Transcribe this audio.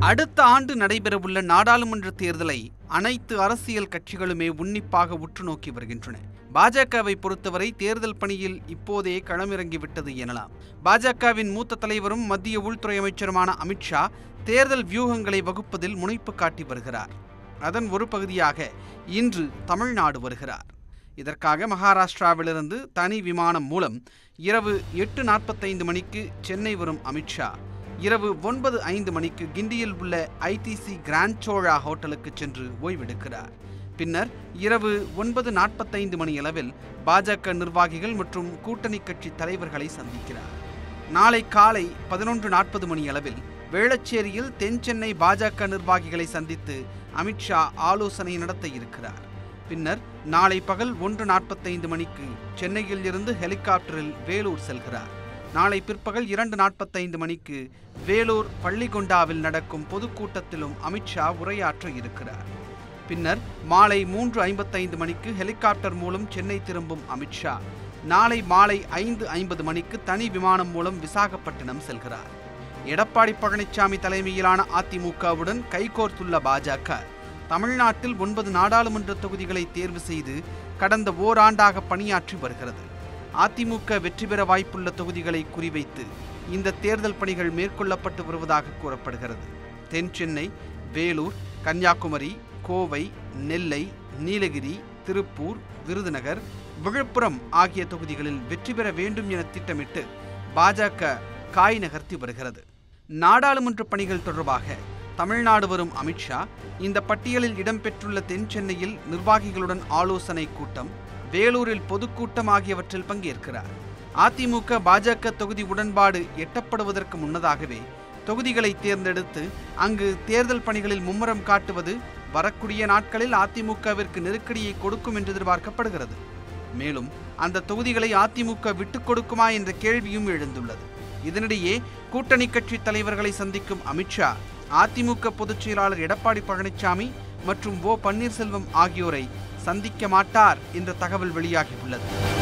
அடுத்த ஆண்டு நடைபெறவுள்ள நாடாளுமன்ற தேர்தலை அனைத்து அரசியல் கட்சிகளுமே உன்னிப்பாக உற்று நோக்கி வருகின்றன பாஜகவை பொறுத்தவரை தேர்தல் பணியில் இப்போதே களமிறங்கிவிட்டது எனலாம் பாஜகவின் மூத்த தலைவரும் மத்திய உள்துறை அமைச்சருமான அமித்ஷா தேர்தல் வியூகங்களை வகுப்பதில் முனைப்பு காட்டி வருகிறார் அதன் ஒரு பகுதியாக இன்று தமிழ்நாடு வருகிறார் இதற்காக மகாராஷ்டிராவிலிருந்து தனி விமானம் மூலம் இரவு எட்டு நாற்பத்தைந்து மணிக்கு சென்னை வரும் அமித்ஷா இரவு ஒன்பது ஐந்து மணிக்கு கிண்டியில் உள்ள ஐடிசி கிராண்ட் சோழா ஹோட்டலுக்கு சென்று ஓய்வெடுக்கிறார் பின்னர் இரவு ஒன்பது நாற்பத்தைந்து மணியளவில் பாஜக நிர்வாகிகள் மற்றும் கூட்டணி கட்சி தலைவர்களை சந்திக்கிறார் நாளை காலை பதினொன்று நாற்பது மணியளவில் வேளச்சேரியில் தென் சென்னை பாஜக நிர்வாகிகளை சந்தித்து அமித்ஷா ஆலோசனை நடத்த இருக்கிறார் பின்னர் நாளை பகல் ஒன்று நாற்பத்தைந்து மணிக்கு சென்னையில் இருந்து ஹெலிகாப்டரில் வேலூர் செல்கிறார் நாளை பிற்பகல் இரண்டு நாற்பத்தைந்து மணிக்கு வேலூர் பள்ளிகொண்டாவில் நடக்கும் பொதுக்கூட்டத்திலும் அமித்ஷா உரையாற்ற இருக்கிறார் பின்னர் மாலை மூன்று ஐம்பத்தைந்து மணிக்கு ஹெலிகாப்டர் மூலம் சென்னை திரும்பும் அமித்ஷா நாளை மாலை ஐந்து ஐம்பது மணிக்கு தனி விமானம் மூலம் விசாகப்பட்டினம் செல்கிறார் எடப்பாடி பழனிசாமி தலைமையிலான அதிமுகவுடன் கைகோர்த்துள்ள பாஜக தமிழ்நாட்டில் ஒன்பது நாடாளுமன்ற தொகுதிகளை தேர்வு செய்து கடந்த ஓராண்டாக பணியாற்றி வருகிறது அதிமுக வெற்றி பெற வாய்ப்புள்ள தொகுதிகளை குறிவைத்து இந்த தேர்தல் பணிகள் மேற்கொள்ளப்பட்டு வருவதாக கூறப்படுகிறது தென் சென்னை வேலூர் கன்னியாகுமரி கோவை நெல்லை நீலகிரி திருப்பூர் விருதுநகர் விழுப்புரம் ஆகிய தொகுதிகளில் வெற்றி பெற வேண்டும் என திட்டமிட்டு பாஜக காய் நகர்த்தி வருகிறது நாடாளுமன்ற பணிகள் தொடர்பாக தமிழ்நாடு வரும் அமித்ஷா இந்த பட்டியலில் இடம்பெற்றுள்ள தென் சென்னையில் நிர்வாகிகளுடன் ஆலோசனை கூட்டம் வேலூரில் பொதுக்கூட்டம் ஆகியவற்றில் பங்கேற்கிறார் அதிமுக பாஜக தொகுதி உடன்பாடு எட்டப்படுவதற்கு முன்னதாகவே தொகுதிகளை தேர்ந்தெடுத்து அங்கு தேர்தல் பணிகளில் மும்முரம் காட்டுவது வரக்கூடிய நாட்களில் அதிமுகவிற்கு நெருக்கடியை கொடுக்கும் என்று எதிர்பார்க்கப்படுகிறது மேலும் அந்த தொகுதிகளை அதிமுக விட்டுக் கொடுக்குமா என்ற கேள்வியும் எழுந்துள்ளது இதனிடையே கூட்டணி கட்சி தலைவர்களை சந்திக்கும் அமித்ஷா அதிமுக பொதுச் செயலாளர் எடப்பாடி பழனிசாமி மற்றும் ஓ பன்னீர்செல்வம் ஆகியோரை சந்திக்க மாட்டார் என்ற தகவல் வெளியாகியுள்ளது